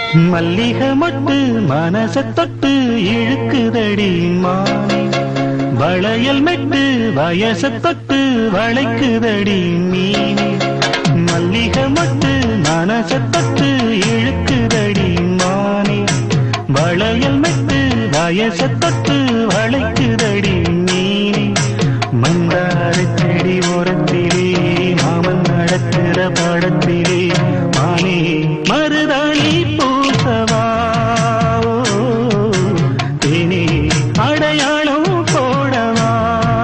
மல்லிகை மொட்டு மனச தொட்டு இழுக்குதடி மானே வளையல் மெட்டு வயச தொட்டு வளைக்குதடி மீனே மல்லிகை மொட்டு மனச தொட்டு இழுக்குதடி மானே வளையல் மெட்டு வயச தொட்டு வளைக்குதடி மீனே மந்தார செடி ஓரத்திலே மாமன் நடத்துற படத்திலே மானே மருதாணி பூசவா தேனே அடையாளம் போடவா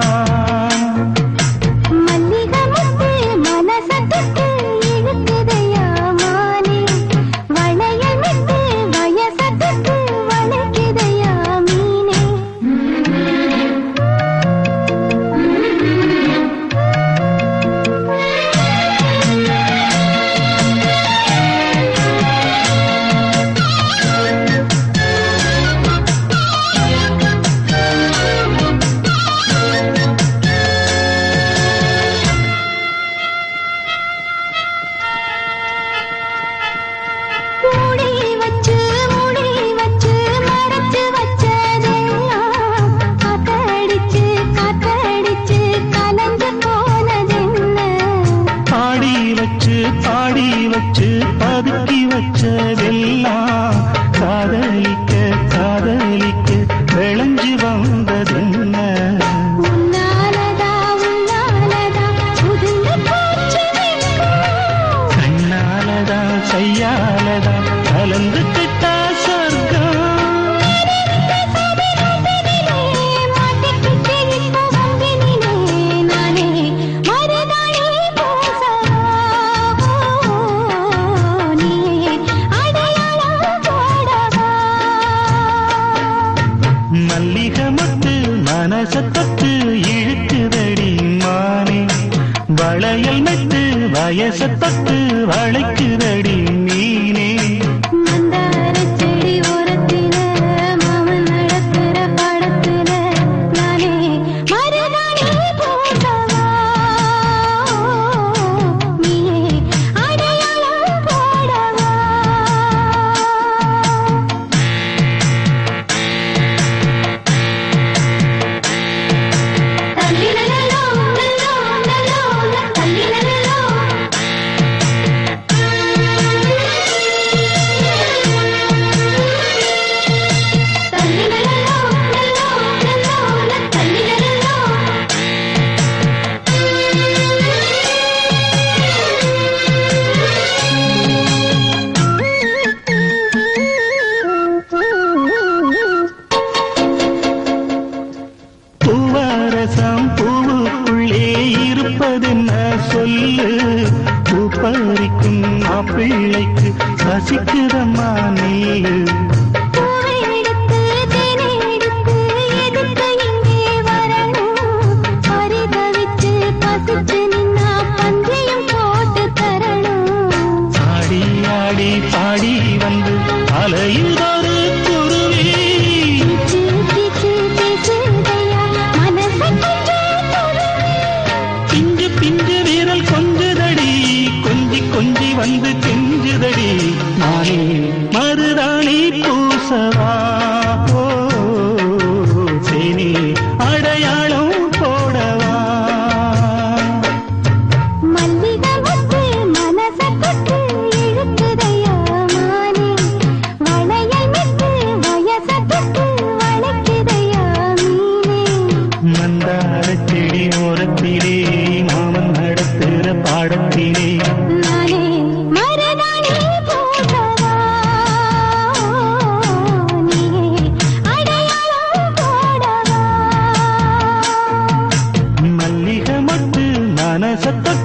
மல்லிகை முத்து மனச தொட்டு இழுக்குதையா மானே வளையல் விட்டு வயச தொட்டு வளைக்குதையா மீனே மூடி வச்சு மூடி வச்சு மறைச்சு வச்சதெல்லாம் காத்தடிச்சு காத்தடிச்சு கலந்து போனதென்ன பாடி வச்சு பாடி வச்சு பதுக்கி வச்சதெல்லாம் காதலிக்க காதலிக்க விளைஞ்சு வந்ததென்ன உன்னாலதா உன்னாலதா உதிர்ந்து போச்சு வெட்கம். கண்ணாலதா கையாலதா கலந்து கிட்டா சொர்க்கம் மாட்டிக்கிட்டு இப்போ வம்பினிலே நானே மருதாணி பூசவா நீயே அடையாளம் போடவா மல்லிகை மொட்டு மனச தொட்டு இழுக்குதடி மானே வளையல் மெட்டு வயச தொட்டு வளைக்குதடி மீனே மந்தாரச் செடி ஓரத்தில மாமன் நடத்துற படத்துல நானே மருதாணி பூசவா நீயே அடையாளம் போடவா தல்லிலலலோ லலோ லலோ தல்லிலலலோ தல்லிலலலோ லலோ லலோ தல்லிலலலோ பூவரசம் பூவுக்குள்ளே இருப்பதென்ன சொல்லு பூ பறிக்கும் மாப்பிள்ளைக்கு ரசிக்குதம்மா நீலு பூவை எடுத்து தேனை எடுத்து எதுக்கு இங்கே வரணும் பரிதவிச்சு பசிச்சு நின்னா பந்தயம் போட்டு தரணும் ஆடி ஆடி பாடி வந்து அலையுதொரு குருவி பிச்சு பிச்சு பேசுதையா மனசை கொஞ்சம் தொடுவே. பிஞ்சு பிஞ்சு வீரல் கொஞ்சுதடி கொஞ்சி கொஞ்சி வந்து கெஞ்சுதடி நானே மருதாணி பூசவா ஓ, தேனே அடையாளம் போடவா மல்லிகை முத்து மனச தொட்டு இழுக்குதையா மானே வளையல் மிட்டு வயச தொட்டு வளைக்குதையா மீனே மந்தார செடி ஓரத்திலே மாமன் நடத்துற பாடத்திலே நானே மருதாணி பூசவா நீயே அடையாளம் போடவா மல்லிகை மட்டு மனசத்த